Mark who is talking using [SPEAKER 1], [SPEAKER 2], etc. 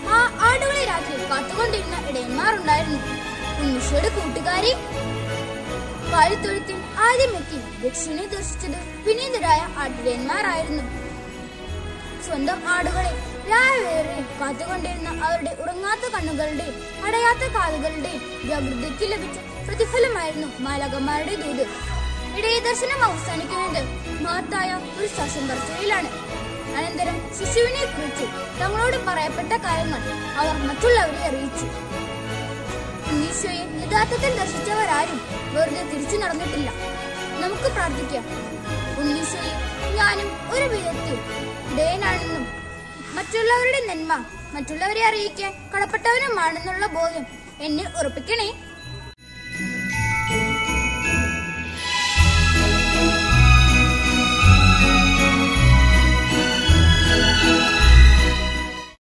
[SPEAKER 1] ആ ആടുകളെ രാത്രി കാത്തുകൊണ്ടിരുന്ന ഇടയന്മാരുണ്ടായിരുന്നു ഉണ്ണിഷയുടെ കൂട്ടുകാരി കാലിത്തൊഴുത്തിൽ ആദ്യമെത്തി ദക്ഷിണെ ദർശിച്ചത് വിനീതരായ ആട്ടിടയന്മാരായിരുന്നു സ്വന്തം ആടുകളെ രാവേറെ കാത്തുകൊണ്ടിരുന്ന അവരുടെ ഉറങ്ങാത്ത കണ്ണുകളുടെയും അടയാത്ത കാതുകളുടെയും ജാഗ്രതയ്ക്ക് ലഭിച്ച പ്രതിഫലമായിരുന്നു മാലകന്മാരുടെ ദൂത് ഇടയ ദർശനം അവസാനിക്കുന്നത് മഹത്തായ ഒരു ശ്വാസം പറച്ചിലാണ് അനന്തരം ശിശുവിനെ കുറിച്ച് തങ്ങളോട് പറയപ്പെട്ട കാര്യങ്ങൾ അവർ മറ്റുള്ളവരെ അറിയിച്ചു ഈശോയെ യഥാർത്ഥത്തിൽ ദർശിച്ചവരാരും വെറുതെ തിരിച്ചു നടന്നിട്ടില്ല നമുക്ക് പ്രാർത്ഥിക്കാം ഉണ്ണീശോയെ ഞാനും ഒരു വിധത്തിൽ ഇടയനാണെന്നും മറ്റുള്ളവരുടെ നന്മ മറ്റുള്ളവരെ അറിയിക്കാൻ കടപ്പെട്ടവനുമാണെന്നുള്ള ബോധ്യം എന്നെ ഉറപ്പിക്കണേ